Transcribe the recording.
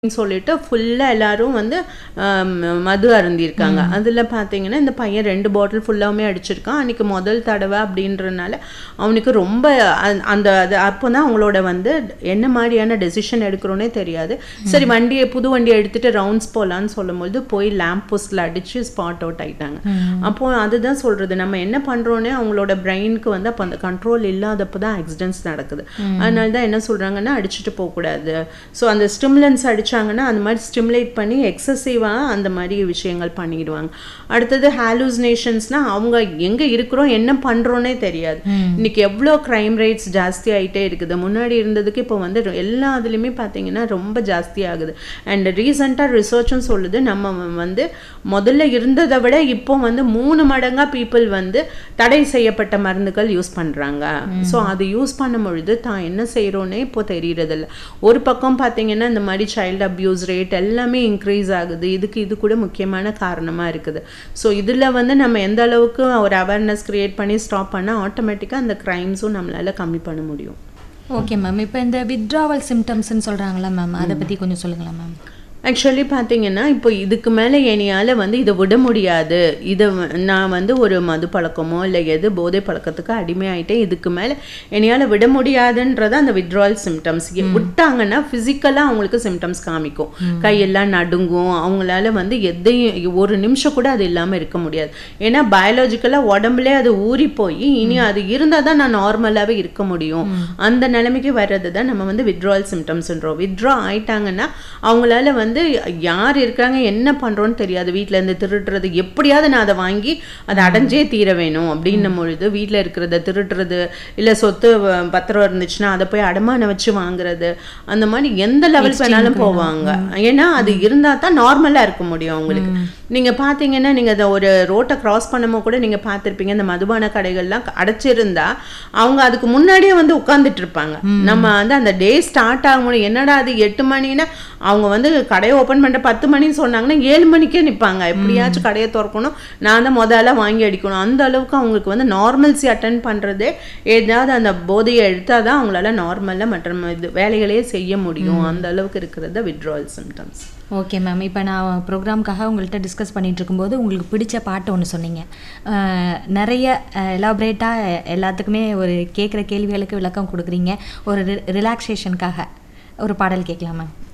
ன்னு சொல்லிட்டு ஃபுல்லாக எல்லாரும் வந்து ஆம், மது அருந்திருக்காங்க அதில் பார்த்தீங்கன்னா இந்த பையன் ரெண்டு பாட்டில் ஃபுல்லாவுமே அடிச்சிருக்கான் அன்னைக்கு முதல் தடவை அப்படின்றனால அவனுக்கு ரொம்ப அந்த- அந்த அது அப்போ தான் அவங்களோட வந்து என்ன மாதிரியான டெசிஷன் எடுக்கிறோன்னே தெரியாது சரி வண்டியை புது வண்டியை எடுத்துட்டு ரவுண்ட்ஸ் போகலான்னு சொல்லும்போது போய் லேம்ப் போஸ்டில் அடிச்சு ஸ்பாட் அவுட் ஆயிட்டாங்க அப்போ அதுதான் சொல்றது நம்ம என்ன பண்றோன்னே அவங்களோட பிரெயினுக்கு வந்து அப்போ அந்த கண்ட்ரோல் இல்லாதப்போ தான் ஆக்சிடென்ட்ஸ் நடக்குது அதனால தான் என்ன சொல்றாங்கன்னா அடிச்சுட்டு போகக்கூடாது ஸோ அந்த ஸ்டிமுலன்ஸ் அடிச்சாங்கன்னா அந்த மாதிரி ஸ்டிமுலேட் பண்ணி எக்ஸசிவாக அந்த மாதிரி விஷயங்கள் பண்ணிடுவாங்க அடுத்தது ஹாலூசினேஷன்ஸ்னால் அவங்க எங்கே இருக்கிறோம் என்ன பண்ணுறோன்னே தெரியாது இன்னைக்கு எவ்வளோ க்ரைம் ரேட்ஸ் ஜாஸ்தி ஆயிட்டே இருக்குது முன்னாடி இருந்ததுக்கு இப்போ வந்து ரொ- எல்லா இதுலேயுமே பார்த்தீங்கன்னா ரொம்ப ஜாஸ்தி ஆகுது அண்ட் ரீசெண்டாக ரிசர்ச்சும் சொல்லுது நம்ம வ- வந்து முதல்ல இருந்ததை விட இப்போ வந்து மூணு மடங்கா பீப்புள் வந்து தடை செய்யப்பட்ட மருந்துகள் யூஸ் பண்ணுறாங்க ஸோ அது யூஸ் பண்ணும் பொழுது தான் என்ன செய்கிறோன்னே இப்போ தெரியறதில்ல ஒரு பக்கம் பார்த்தீங்கன்னா இந்த மாதிரி சைல்டு அப்யூஸ் ரேட் எல்லாமே இன்க்ரீஸ் ஆகுது இதுக்கு இது கூட முக்கியமான காரணமாக இருக்குது ஸோ இதில் வந்து நம்ம எந்த அளவுக்கு ஒரு அவேர்னஸ் கிரியேட் பண்ணி ஸ்டாப் பண்ணால் ஆட்டோமேட்டிக்காக அந்த க்ரைம்ஸும் நம்மளால கம்மி பண்ண முடியும் ஓகே மேம் இப்போ இந்த வித்ட்ராவல் சிம்டம்ஸ்னு சொல்கிறாங்களா மேம் அதை பற்றி கொஞ்சம் சொல்லுங்களேன் மேம் ஆக்சுவலி பார்த்தீங்கன்னா இப்போ இதுக்கு மேலே என்னையால் வந்து இதை விட முடியாது இதை வ- நான் வந்து ஒரு மது பழக்கமோ இல்லை எது போதை பழக்கத்துக்கு அடிமையாயிட்டேன் இதுக்கு மேலே என்னையால் விட முடியாதுன்றது அந்த வித்ட்ரால் சிம்டம்ஸ் விட்டாங்கன்னா ஃபிசிக்கலாக அவங்களுக்கு சிம்டம்ஸ் காமிக்கும் கையெல்லாம் நடுங்கும் அவங்களால வந்து எதையும் ஒரு நிமிஷம் கூட அது இல்லாமல் இருக்க முடியாது ஏன்னா பயாலஜிக்கலாக உடம்புலே அது ஊறி போய் இனி அது இருந்தால் தான் நான் நார்மலாகவே இருக்க முடியும் அந்த நிலைமைக்கு வர்றது தான் நம்ம வந்து வித்ட்ரால் சிம்டம்ஸ்ன்றோம் வித்ட்ரா ஆயிட்டாங்கன்னா அவங்களால வந்து யார் இருக்காங்க என்ன பண்றோம்னு தெரியாது வீட்ல இருந்து திருடுறது எப்படியாவது நான் அதை வாங்கி அதை அடைஞ்சே தீர வேணும் அப்படின்னும் பொழுது வீட்ல இருக்கிறத திருடுறது இல்ல சொத்து வ- பத்திரம் இருந்துச்சுன்னா அதை போய் அடமானம் வச்சு வாங்குறது அந்த மாதிரி எந்த லெவல் வேணாலும் போவாங்க ஏன்னா அது இருந்தா தான் நார்மலா இருக்க முடியும் அவங்களுக்கு நீங்க பாத்தீங்கன்னா நீங்க அதை ஒரு ரோட்டை கிராஸ் பண்ணும்போது கூட நீங்க பார்த்திருப்பீங்க இந்த மதுபான கடைகள்லாம் அடைச்சிருந்தா அவங்க அதுக்கு முன்னாடியே வந்து உட்கார்ந்துட்டு இருப்பாங்க நம்ம வந்து அந்த டே ஸ்டார்ட் ஆக முடியும் என்னடா அது எட்டு மணின்னா அவங்க வந்து கடையை ஓப்பன் பண்ற பத்து மணின்னு சொன்னாங்கன்னா ஏழு மணிக்கே நிப்பாங்க எப்படியாச்சும் கடையை திறக்கணும் நான் தான் முதல்ல வாங்கி அடிக்கணும் அந்த அளவுக்கு அவங்களுக்கு வந்து நார்மல்சி அட்டன் பண்றதே ஏதாவது அந்த போதையை எடுத்தாதான் தான் அவங்களால நார்மலா மற்ற இது வேலைகளையே செய்ய முடியும் அந்த அளவுக்கு இருக்கிறது விட்ரால் சிம்டம்ஸ் ஓகே மேம் இப்போ நான் ப்ரோக்ராம்க்காக உங்கள்கிட்ட டிஸ்கஸ் பண்ணிட்டு இருக்கும்போது உங்களுக்கு பிடிச்ச பாட்டு ஒன்று சொன்னீங்க அஹ், நிறைய எலாபரேட்டாக எல்லாத்துக்குமே ஒரு கேட்குற கேள்விகளுக்கு விளக்கம் கொடுக்குறீங்க ஒரு ரிலாக்ஸேஷனுக்காக ஒரு பாடல் கேட்கலாம் மேம்